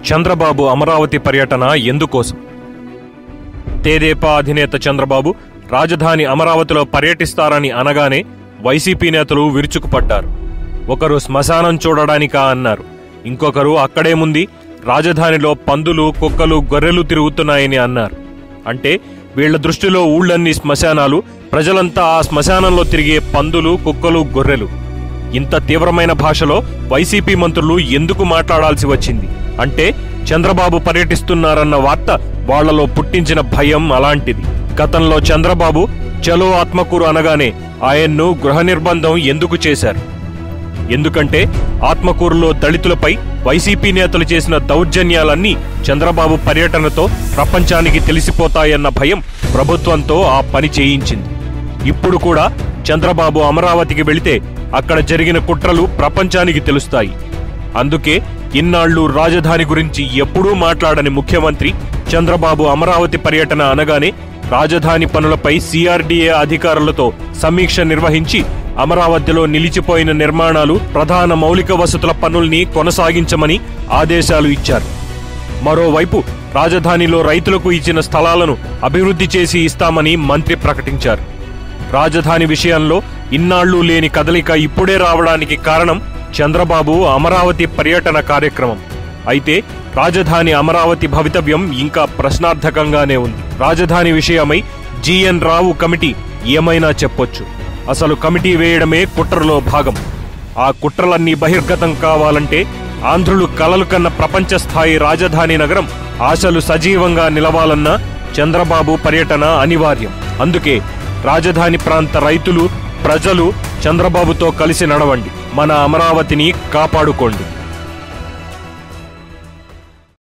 చంద్రబాబు అమరావతి పర్యటన ఎందుకోసం తేదేపా అధినేత చంద్రబాబు రాజధాని అమరావతిలో పర్యటిస్తారని అనగానే వైసీపీ నేతలు విరుచుకుపడ్డారు ఒకరు శ్మశానం చూడడానికా అన్నారు ఇంకొకరు అక్కడేముంది రాజధానిలో పందులు కుక్కలు గొర్రెలు తిరుగుతున్నాయని అన్నారు అంటే వీళ్ల దృష్టిలో ఊళ్ళన్నీ శ్మశానాలు ప్రజలంతా ఆ శ్మశానంలో తిరిగే పందులు కుక్కలు గొర్రెలు ఇంత తీవ్రమైన భాషలో వైసీపీ మంత్రులు ఎందుకు మాట్లాడాల్సి వచ్చింది అంటే చంద్రబాబు పర్యటిస్తున్నారన్న వార్త వాళ్లలో పుట్టించిన భయం అలాంటిది గతంలో చంద్రబాబు చలో ఆత్మకూరు అనగానే ఆయన్ను గృహ నిర్బంధం ఎందుకు చేశారు ఎందుకంటే ఆత్మకూరులో దళితులపై వైసీపీ నేతలు చేసిన దౌర్జన్యాలన్నీ చంద్రబాబు పర్యటనతో ప్రపంచానికి తెలిసిపోతాయన్న భయం ప్రభుత్వంతో ఆ పని చేయించింది ఇప్పుడు కూడా చంద్రబాబు అమరావతికి వెళితే అక్కడ జరిగిన కుట్రలు ప్రపంచానికి తెలుస్తాయి అందుకే ఇన్నాళ్లు రాజధాని గురించి ఎప్పుడూ మాట్లాడని ముఖ్యమంత్రి చంద్రబాబు అమరావతి పర్యటన అనగానే రాజధాని పనులపై సిఆర్డీఏ అధికారులతో సమీక్ష నిర్వహించి అమరావతిలో నిలిచిపోయిన నిర్మాణాలు ప్రధాన మౌలిక వసతుల పనుల్ని కొనసాగించమని ఆదేశాలు ఇచ్చారు మరోవైపు రాజధానిలో రైతులకు ఇచ్చిన స్థలాలను అభివృద్ధి చేసి ఇస్తామని మంత్రి ప్రకటించారు రాజధాని విషయంలో ఇన్నాళ్లు లేని కదలిక ఇప్పుడే రావడానికి కారణం చంద్రబాబు అమరావతి పర్యటన కార్యక్రమం అయితే రాజధాని అమరావతి భవితవ్యం ఇంకా ప్రశ్నార్థకంగానే ఉంది రాజధాని విషయమై జిఎన్ రావు కమిటీ ఏమైనా చెప్పొచ్చు అసలు కమిటీ వేయడమే కుట్రలో భాగం ఆ కుట్రలన్నీ బహిర్గతం కావాలంటే ఆంధ్రులు కలలు కన్న ప్రపంచ స్థాయి రాజధాని నగరం ఆశలు సజీవంగా నిలవాలన్న చంద్రబాబు పర్యటన అనివార్యం అందుకే రాజధాని ప్రాంత రైతులు ప్రజలు చంద్రబాబుతో కలిసి నడవండి మన అమరావతిని కాపాడుకోండి